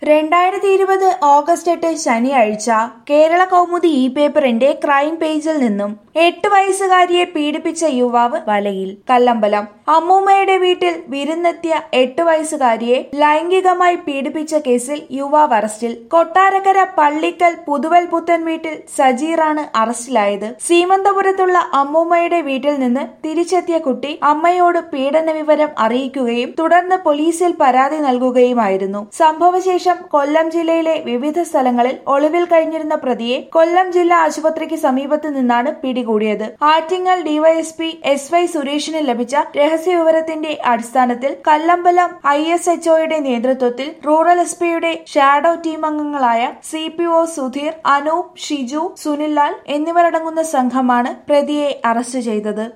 രണ്ടായിരത്തി ഇരുപത് ഓഗസ്റ്റ് എട്ട് ശനിയാഴ്ച കേരള കൗമുദി ഇ പേപ്പറിന്റെ ക്രൈം പേജിൽ നിന്നും എട്ട് വയസ്സുകാരിയെ പീഡിപ്പിച്ച യുവാവ് വലയിൽ കല്ലമ്പലം അമ്മൂമ്മയുടെ വീട്ടിൽ വിരുന്നെത്തിയ എട്ട് വയസ്സുകാരിയെ ലൈംഗികമായി പീഡിപ്പിച്ച കേസിൽ യുവാവ് അറസ്റ്റിൽ കൊട്ടാരക്കര പള്ളിക്കൽ പുതുവൽ പുത്തൻ വീട്ടിൽ സജീറാണ് അറസ്റ്റിലായത് സീമന്തപുരത്തുള്ള അമ്മൂമ്മയുടെ വീട്ടിൽ നിന്ന് തിരിച്ചെത്തിയ കുട്ടി അമ്മയോട് പീഡന വിവരം അറിയിക്കുകയും തുടർന്ന് പോലീസിൽ പരാതി നൽകുകയുമായിരുന്നു സംഭവശേഷം കൊല്ലം ജില്ലയിലെ വിവിധ സ്ഥലങ്ങളിൽ ഒളിവിൽ കഴിഞ്ഞിരുന്ന പ്രതിയെ കൊല്ലം ജില്ലാ ആശുപത്രിക്ക് സമീപത്ത് നിന്നാണ് പിടികൂടിയത് ആറ്റിങ്ങൽ ഡിവൈഎസ്പി എസ് വൈ സുരേഷിന് ലഭിച്ച രഹസ്യ വിവരത്തിന്റെ അടിസ്ഥാനത്തിൽ കല്ലമ്പലം ഐ എസ് എച്ച്ഒയുടെ നേതൃത്വത്തിൽ റൂറൽ എസ് പിയുടെ ഷാഡോ ടീം അംഗങ്ങളായ C P O Sudheer Anoop Shiju Sunillal എന്നിവരടങ്ങുന്ന സംഘമാണ് പ്രതിയെ അറസ്റ്റ് ചെയ്തത്